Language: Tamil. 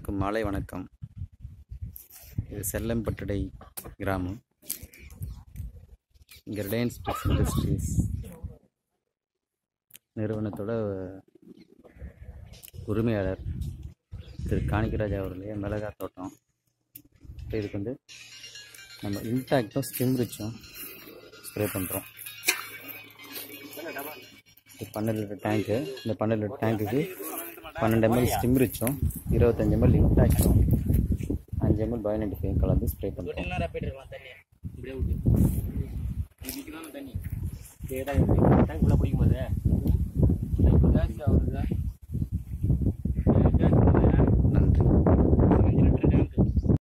அனைவருக்கும் மாலை வணக்கம் இது செல்லம்பட்டடை கிராமம் இங்கே ரிலையன்ஸ் டெக்ஸ் இண்டஸ்ட்ரீஸ் நிறுவனத்தோட உரிமையாளர் திரு காணிக்கராஜ் அவர்களுடைய மிளகாய் தோட்டம் இப்போ இதுக்கு வந்து நம்ம இன்டாக்டும் ஸ்கிம் ரிச்சும் ஸ்ப்ரே பண்ணுறோம் இது பன்னெண்டு லிட்டர் டேங்க்கு இந்த பன்னெண்டு லிட்டர் டேங்க்குக்கு பன்னெண்டு எம்எல் ஸ்டிம் ரிச்சும் இருபத்தஞ்சு எம்எல் இன்டாக்டும் அஞ்சு எம்எல் பயோனடிஃபையும் கலந்து ஸ்ப்ரே பண்ணுறோம் நேரா போயிட்டு இருக்கலாம் தண்ணி இப்படியே விட்டு இதுக்கு தான் தண்ணி கேட்டா டேங்க் உள்ள பிடிக்கும் போது கேஸ் ஆகுது